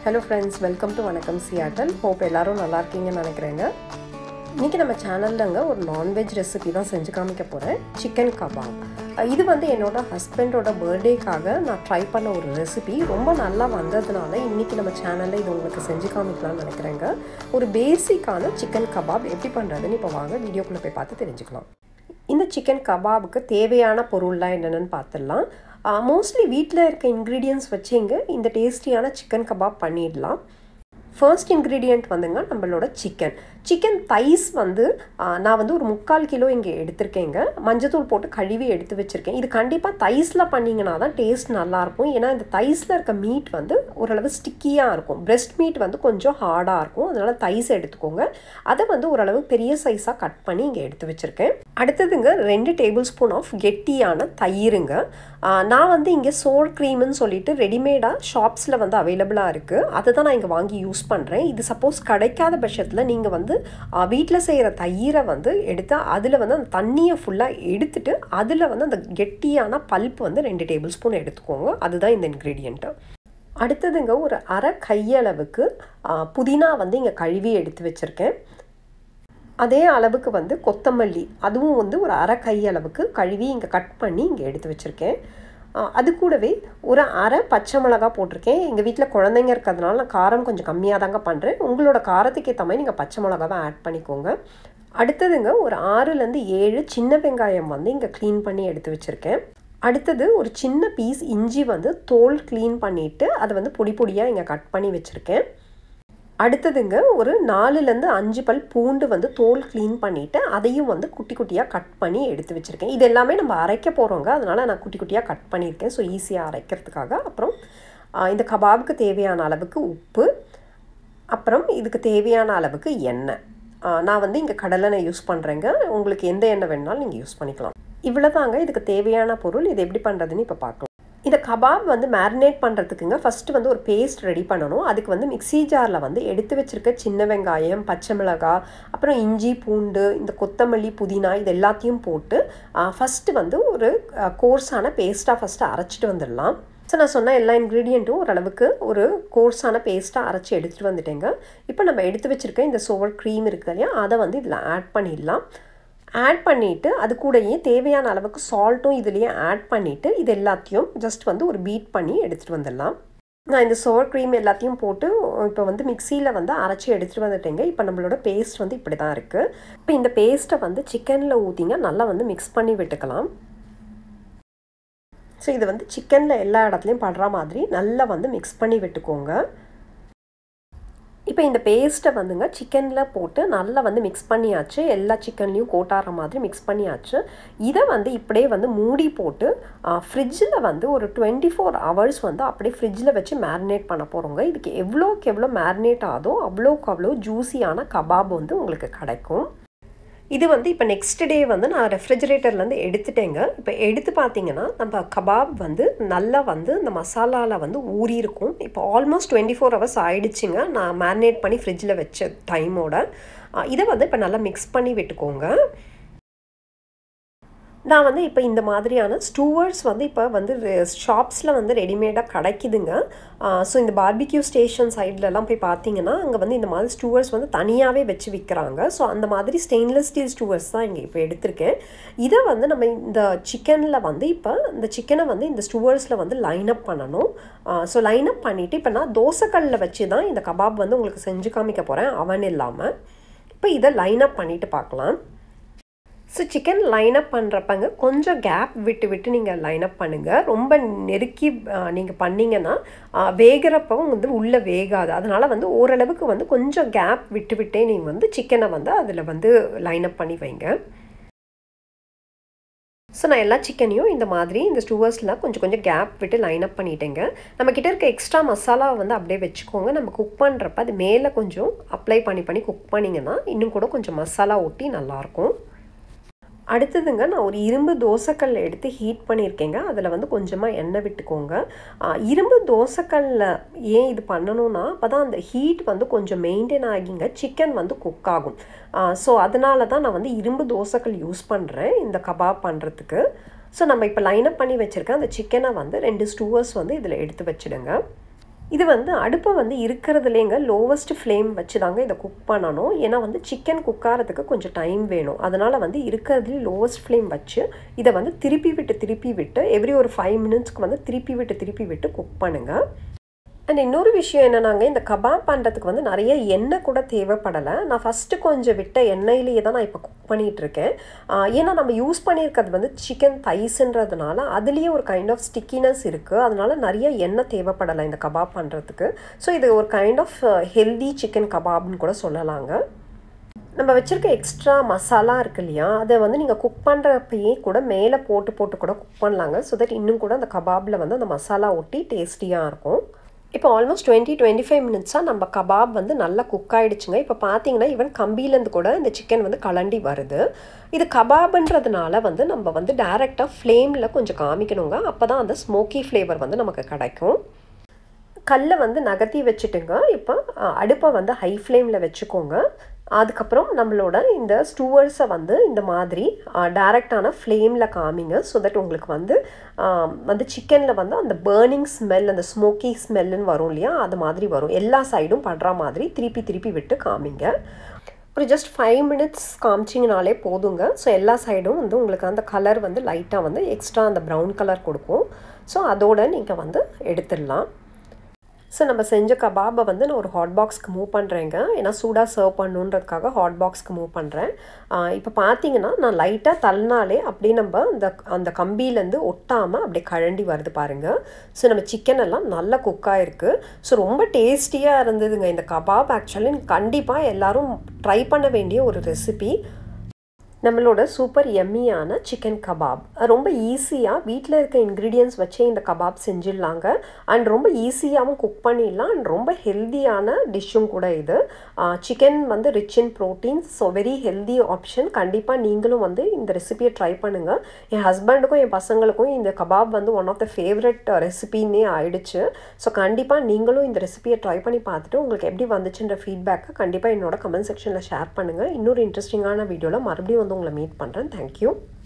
hello friends welcome to வணக்கம் Seattle hope எல்லாரும் நல்லா இருக்கீங்கன்னு நினைக்கிறேங்க இன்றைக்கி நம்ம சேனல்லங்க ஒரு நான்வெஜ் ரெசிபி தான் செஞ்சு காமிக்க போகிறேன் சிக்கன் கபாப் இது வந்து என்னோட ஹஸ்பண்டோட பர்த்டேக்காக நான் ட்ரை பண்ண ஒரு ரெசிபி ரொம்ப நல்லா வந்ததுனால இன்றைக்கி நம்ம சேனலில் இது உங்களுக்கு செஞ்சு காமிக்கலாம்னு நினைக்கிறேங்க ஒரு பேசிக்கான சிக்கன் கபாப் எப்படி பண்ணுறதுன்னு இப்போ வாங்க வீடியோக்குள்ளே போய் பார்த்து தெரிஞ்சுக்கலாம் இந்த சிக்கன் கபாபுக்கு தேவையான பொருள்லாம் என்னென்னு பார்த்துடலாம் மோஸ்ட்லி வீட்டில் இருக்க இன்க்ரீடியன்ஸ் வச்சுங்க இந்த டேஸ்டியான சிக்கன் கபாப் பண்ணிடலாம் ஃபர்ஸ்ட் இன்க்ரீடியண்ட் வந்துங்க நம்மளோட சிக்கன் சிக்கன் தைஸ் வந்து நான் வந்து ஒரு முக்கால் கிலோ இங்கே எடுத்திருக்கேங்க மஞ்சத்தூள் போட்டு கழுவி எடுத்து வச்சுருக்கேன் இது கண்டிப்பாக தைஸில் பண்ணிங்கன்னா தான் டேஸ்ட் நல்லாயிருக்கும் ஏன்னா இந்த தைஸில் இருக்க மீட் வந்து ஓரளவு ஸ்டிக்கியாக இருக்கும் பிரெஸ்ட் மீட் வந்து கொஞ்சம் ஹார்டாக இருக்கும் அதனால் தைஸ் எடுத்துக்கோங்க அதை வந்து ஓரளவு பெரிய சைஸாக கட் பண்ணி இங்கே எடுத்து வச்சுருக்கேன் அடுத்ததுங்க ரெண்டு டேபிள் ஸ்பூன் ஆஃப் கெட்டியான தயிருங்க நான் வந்து இங்கே சோர் க்ரீம்னு சொல்லிட்டு ரெடிமேடாக ஷாப்ஸில் வந்து அவைலபிளாக இருக்குது அதை தான் நான் இங்கே வாங்கி யூஸ் பண்ணுறேன் இது சப்போஸ் கிடைக்காத பட்சத்தில் நீங்கள் வந்து வீட்டில் செய்கிற தயிரை வந்து எடுத்து அதில் வந்து அந்த தண்ணியை ஃபுல்லாக எடுத்துட்டு அதில் வந்து அந்த கெட்டியான பல்ப் வந்து ரெண்டு டேபிள் ஸ்பூன் எடுத்துக்கோங்க அதுதான் இந்த இன்க்ரீடியண்ட்டு அடுத்ததுங்க ஒரு அரை கையளவுக்கு புதினா வந்து இங்கே கழுவி எடுத்து வச்சுருக்கேன் அதே அளவுக்கு வந்து கொத்தமல்லி அதுவும் வந்து ஒரு அரை கை அளவுக்கு கழுவி இங்கே கட் பண்ணி இங்கே எடுத்து வச்சுருக்கேன் அது கூடவே ஒரு அரை பச்சை மிளகா போட்டிருக்கேன் எங்கள் வீட்டில் குழந்தைங்க இருக்கிறதுனால நான் காரம் கொஞ்சம் கம்மியாக தாங்க பண்ணுறேன் உங்களோட காரத்துக்கு ஏற்ற மாதிரி நீங்கள் பச்சை மிளகாவை ஆட் பண்ணிக்கோங்க அடுத்ததுங்க ஒரு ஆறுலேருந்து ஏழு சின்ன வெங்காயம் வந்து இங்கே க்ளீன் பண்ணி எடுத்து வச்சுருக்கேன் அடுத்தது ஒரு சின்ன பீஸ் இஞ்சி வந்து தோல் க்ளீன் பண்ணிவிட்டு அதை வந்து பொடி பொடியாக இங்கே கட் பண்ணி வச்சுருக்கேன் அடுத்ததுங்க ஒரு நாலுலேருந்து அஞ்சு பல் பூண்டு வந்து தோல் க்ளீன் பண்ணிவிட்டு அதையும் வந்து குட்டி குட்டியாக கட் பண்ணி எடுத்து வச்சுருக்கேன் இது எல்லாமே நம்ம அரைக்க போகிறோங்க அதனால் நான் குட்டி குட்டியாக கட் பண்ணியிருக்கேன் ஸோ ஈஸியாக அரைக்கிறதுக்காக அப்புறம் இந்த கபாபுக்கு தேவையான அளவுக்கு உப்பு அப்புறம் இதுக்கு தேவையான அளவுக்கு எண்ணெய் நான் வந்து இங்கே கடலெண்ணெய் யூஸ் பண்ணுறேங்க உங்களுக்கு எந்த எண்ணெய் வேணாலும் நீங்கள் யூஸ் பண்ணிக்கலாம் இவ்வளோ தாங்க இதுக்கு தேவையான பொருள் இது எப்படி பண்ணுறதுன்னு இப்போ பார்க்கலாம் இந்த கபாப் வந்து மேரினேட் பண்ணுறதுக்குங்க ஃபஸ்ட்டு வந்து ஒரு பேஸ்ட் ரெடி பண்ணணும் அதுக்கு வந்து மிக்சி ஜாரில் வந்து எடுத்து வச்சுருக்க சின்ன வெங்காயம் பச்சை மிளகாய் அப்புறம் இஞ்சி பூண்டு இந்த கொத்தமல்லி புதினா இது எல்லாத்தையும் போட்டு ஃபஸ்ட்டு வந்து ஒரு கோர்ஸான பேஸ்ட்டாக ஃபஸ்ட்டு அரைச்சிட்டு வந்துடலாம் ஸோ நான் சொன்ன எல்லா இன்க்ரீடியண்ட்டும் ஓரளவுக்கு ஒரு கோர்ஸான பேஸ்ட்டாக அரைச்சி எடுத்துகிட்டு வந்துட்டேங்க இப்போ நம்ம எடுத்து வச்சுருக்க இந்த சோவர் க்ரீம் இருக்குது இல்லையா அதை வந்து இதில் ஆட் பண்ணிடலாம் ஆட் பண்ணிவிட்டு அது கூடயே தேவையான அளவுக்கு சால்ட்டும் இதுலேயே ஆட் பண்ணிவிட்டு இது எல்லாத்தையும் ஜஸ்ட் வந்து ஒரு பீட் பண்ணி எடுத்துகிட்டு வந்துடலாம் நான் இந்த சோர் க்ரீம் எல்லாத்தையும் போட்டு இப்போ வந்து மிக்சியில் வந்து அரைச்சி எடுத்துகிட்டு வந்துட்டேங்க இப்போ நம்மளோட பேஸ்ட் வந்து இப்படி தான் இருக்குது இப்போ இந்த பேஸ்ட்டை வந்து சிக்கனில் ஊற்றிங்க நல்லா வந்து மிக்ஸ் பண்ணி விட்டுக்கலாம் ஸோ இது வந்து சிக்கனில் எல்லா இடத்துலையும் படுற மாதிரி நல்லா வந்து மிக்ஸ் பண்ணி விட்டுக்கோங்க இப்போ இந்த பேஸ்ட்டை வந்துங்க சிக்கனில் போட்டு நல்லா வந்து மிக்ஸ் பண்ணியாச்சு எல்லா சிக்கன்லேயும் கோட்டாற மாதிரி மிக்ஸ் பண்ணியாச்சு இதை வந்து இப்படியே வந்து மூடி போட்டு ஃப்ரிட்ஜில் வந்து ஒரு டுவெண்ட்டி ஃபோர் ஹவர்ஸ் வந்து அப்படியே ஃப்ரிட்ஜில் வச்சு மேரினேட் பண்ண போகிறோங்க இதுக்கு எவ்வளோக்கு எவ்வளோ மேரினேட் ஆகுதோ அவ்வளோக்கு அவ்வளோ ஜூஸியான கபாப் வந்து உங்களுக்கு கிடைக்கும் இது வந்து இப்போ நெக்ஸ்ட் டே வந்து நான் ரெஃப்ரிஜரேட்டர்லேருந்து எடுத்துட்டேங்க இப்போ எடுத்து பார்த்தீங்கன்னா நம்ம கபாப் வந்து நல்லா வந்து இந்த மசாலாவில் வந்து ஊறி இருக்கும் இப்போ ஆல்மோஸ்ட் டுவெண்ட்டி ஃபோர் ஹவர்ஸ் ஆயிடுச்சுங்க நான் மேரினேட் பண்ணி ஃப்ரிட்ஜில் வச்ச டைமோட இதை வந்து இப்போ நல்லா மிக்ஸ் பண்ணி விட்டுக்கோங்க நான் வந்து இப்போ இந்த மாதிரியான ஸ்டூவர்ஸ் வந்து இப்போ வந்து ஷாப்ஸில் வந்து ரெடிமேடாக கிடைக்குதுங்க ஸோ இந்த பார்பிக்யூ ஸ்டேஷன் சைட்லலாம் போய் பார்த்தீங்கன்னா அங்கே வந்து இந்த மாதிரி ஸ்டூவர்ஸ் வந்து தனியாகவே வச்சு விற்கிறாங்க ஸோ அந்த மாதிரி ஸ்டெயின்லெஸ் ஸ்டீல் ஸ்டூவர்ஸ் தான் இங்கே இப்போ எடுத்திருக்கேன் இதை வந்து நம்ம இந்த சிக்கனில் வந்து இப்போ இந்த சிக்கனை வந்து இந்த ஸ்டூவர்ஸில் வந்து லைன் அப் பண்ணணும் ஸோ லைன் அப் பண்ணிவிட்டு இப்போ நான் தோசைக்கல்லில் வச்சு தான் இந்த கபாப் வந்து உங்களுக்கு செஞ்சு காமிக்க போகிறேன் அவன் இல்லாமல் இப்போ இதை லைன் அப் பண்ணிவிட்டு பார்க்கலாம் ஸோ சிக்கன் லைன் அப் பண்ணுறப்பங்க கொஞ்சம் கேப் விட்டு விட்டு நீங்கள் லைன் அப் பண்ணுங்கள் ரொம்ப நெருக்கி நீங்கள் பண்ணிங்கன்னா வேகிறப்போ வந்து உள்ளே வேகாது அதனால் வந்து ஓரளவுக்கு வந்து கொஞ்சம் கேப் விட்டு விட்டே நீங்கள் வந்து சிக்கனை வந்து அதில் வந்து லைன் அப் பண்ணி வைங்க ஸோ நான் எல்லா சிக்கனையும் இந்த மாதிரி இந்த ஸ்டூவர்ஸில் கொஞ்சம் கொஞ்சம் கேப் விட்டு லைன் அப் பண்ணிட்டேங்க நம்மக்கிட்ட இருக்க எக்ஸ்ட்ரா மசாலா வந்து அப்படியே வச்சுக்கோங்க நம்ம குக் பண்ணுறப்ப அது மேலே கொஞ்சம் அப்ளை பண்ணி பண்ணி குக் பண்ணிங்கன்னா இன்னும் கூட கொஞ்சம் மசாலா ஒட்டி நல்லாயிருக்கும் அடுத்ததுங்க நான் ஒரு இரும்பு தோசைக்கல் எடுத்து ஹீட் பண்ணியிருக்கேங்க அதில் வந்து கொஞ்சமாக எண்ணெய் விட்டுக்கோங்க இரும்பு தோசைக்கல்லில் ஏன் இது பண்ணணும்னா அப்போ தான் அந்த ஹீட் வந்து கொஞ்சம் மெயின்டைன் ஆகிங்க சிக்கன் வந்து குக் ஆகும் ஸோ அதனால தான் நான் வந்து இரும்பு தோசைக்கல் யூஸ் பண்ணுறேன் இந்த கபாப் பண்ணுறதுக்கு ஸோ நம்ம இப்போ லைனப் பண்ணி வச்சுருக்க அந்த சிக்கனை வந்து ரெண்டு ஸ்டூவர்ஸ் வந்து இதில் எடுத்து வச்சுடுங்க இது வந்து அடுப்பை வந்து இருக்கிறதுலேங்க லோவஸ்ட் ஃப்ளேம் வச்சு தாங்க இதை குக் பண்ணணும் ஏன்னா வந்து சிக்கன் குக் ஆகிறதுக்கு கொஞ்சம் டைம் வேணும் அதனால் வந்து இருக்கிறதுலே லோவஸ்ட் ஃப்ளேம் வச்சு இதை வந்து திருப்பி விட்டு திருப்பி விட்டு எவ்ரி ஒரு ஃபைவ் மினிட்ஸ்க்கு வந்து திருப்பி விட்டு திருப்பி விட்டு குக் பண்ணுங்கள் அண்ட் இன்னொரு விஷயம் என்னன்னாங்க இந்த கபாப் பண்ணுறதுக்கு வந்து நிறைய எண்ணெய் கூட தேவைப்படலை நான் ஃபஸ்ட்டு கொஞ்சம் விட்ட எண்ணெயிலேயே தான் நான் இப்போ குக் பண்ணிகிட்ருக்கேன் ஏன்னா நம்ம யூஸ் பண்ணியிருக்கிறது வந்து சிக்கன் தைஸுன்றதுனால அதுலேயே ஒரு கைண்ட் ஆஃப் ஸ்டிக்கினஸ் இருக்குது அதனால நிறைய எண்ணெய் தேவைப்படலை இந்த கபாப் பண்ணுறதுக்கு ஸோ இது ஒரு கைண்ட் ஆஃப் ஹெல்தி சிக்கன் கபாப்னு கூட சொல்லலாங்க நம்ம வச்சுருக்க எக்ஸ்ட்ரா மசாலா இருக்கு இல்லையா அதை வந்து நீங்கள் குக் பண்ணுறப்பயே கூட மேலே போட்டு போட்டு கூட குக் பண்ணலாங்க ஸோ தட் இன்னும் கூட அந்த கபாபில் வந்து அந்த மசாலா ஒட்டி டேஸ்டியாக இருக்கும் இப்போ ஆல்மோஸ்ட் டுவெண்ட்டி டுவெண்ட்டி ஃபைவ் மினிட்ஸாக நம்ம கபாப் வந்து நல்லா குக் ஆகிடுச்சுங்க இப்போ பார்த்தீங்கன்னா ஈவன் கம்பியிலேருந்து கூட இந்த சிக்கன் வந்து கலண்டி வருது இது கபாப்ன்றதுனால வந்து நம்ம வந்து டேரெக்டாக ஃப்ளேமில் கொஞ்சம் காமிக்கணுங்க அப்போ தான் அந்த ஸ்மோக்கி ஃப்ளேவர் வந்து நமக்கு கிடைக்கும் கல்லை வந்து நகர்த்தி வச்சுட்டுங்க இப்போ அடுப்பை வந்து ஹை ஃப்ளேமில் வச்சுக்கோங்க அதுக்கப்புறம் நம்மளோட இந்த ஸ்டூவர்ஸை வந்து இந்த மாதிரி டேரெக்டான ஃப்ளேமில் காமிங்க ஸோ தட் உங்களுக்கு வந்து வந்து சிக்கனில் வந்து அந்த பேர்னிங் ஸ்மெல் அந்த ஸ்மோக்கி ஸ்மெல்லுன்னு வரும் இல்லையா அது மாதிரி வரும் எல்லா சைடும் படுற மாதிரி திருப்பி திருப்பி விட்டு காமிங்க ஒரு ஜஸ்ட் ஃபைவ் மினிட்ஸ் காமிச்சிங்கனாலே போதுங்க ஸோ எல்லா சைடும் வந்து உங்களுக்கு அந்த கலர் வந்து லைட்டாக வந்து எக்ஸ்ட்ரா அந்த ப்ரௌன் கலர் கொடுக்கும் ஸோ அதோடு நீங்கள் வந்து எடுத்துடலாம் ஸோ நம்ம செஞ்ச கபாபை வந்து நான் ஒரு ஹாட் பாக்ஸ்க்கு மூவ் பண்ணுறேங்க ஏன்னா சூடாக சர்வ் பண்ணுன்றதுக்காக ஹாட் பாக்ஸ்க்கு மூவ் பண்ணுறேன் இப்போ பார்த்தீங்கன்னா நான் லைட்டாக தள்ளினாலே அப்படியே நம்ம அந்த அந்த கம்பியிலேருந்து ஒட்டாமல் அப்படியே கழண்டி வருது பாருங்கள் ஸோ நம்ம சிக்கன் எல்லாம் நல்லா குக் ஆகிருக்கு ஸோ ரொம்ப டேஸ்டியாக இருந்ததுங்க இந்த கபாப் ஆக்சுவலி கண்டிப்பாக எல்லோரும் ட்ரை பண்ண வேண்டிய ஒரு ரெசிபி நம்மளோட சூப்பர் எம்மியான சிக்கன் கபாப் ரொம்ப ஈஸியாக வீட்டில் இருக்க இன்க்ரீடியன்ஸ் வச்சே இந்த கபாப் செஞ்சிடலாங்க அண்ட் ரொம்ப ஈஸியாகவும் குக் பண்ணிடலாம் அண்ட் ரொம்ப ஹெல்த்தியான டிஷ்ஷும் கூட இது சிக்கன் வந்து rich in proteins so very healthy option கண்டிப்பாக நீங்களும் வந்து இந்த ரெசிபியை ட்ரை பண்ணுங்கள் என் ஹஸ்பண்டுக்கும் என் பசங்களுக்கும் இந்த கபாப் வந்து ஒன் ஆஃப் த ஃபேவரட் ரெசிபின்னே ஆயிடுச்சு ஸோ கண்டிப்பாக நீங்களும் இந்த ரெசிபியை ட்ரை பண்ணி பார்த்துட்டு உங்களுக்கு எப்படி வந்துச்சுன்ற ஃபீட்பேக்கை கண்டிப்பாக என்னோட கமெண்ட் செக்ஷனில் ஷேர் பண்ணுங்கள் இன்னொரு இன்ட்ரெஸ்டிங்கான வீடியோவில் மறுபடியும் வந்து உங்களை மீட் பண்ணுறேன் தேங்க்யூ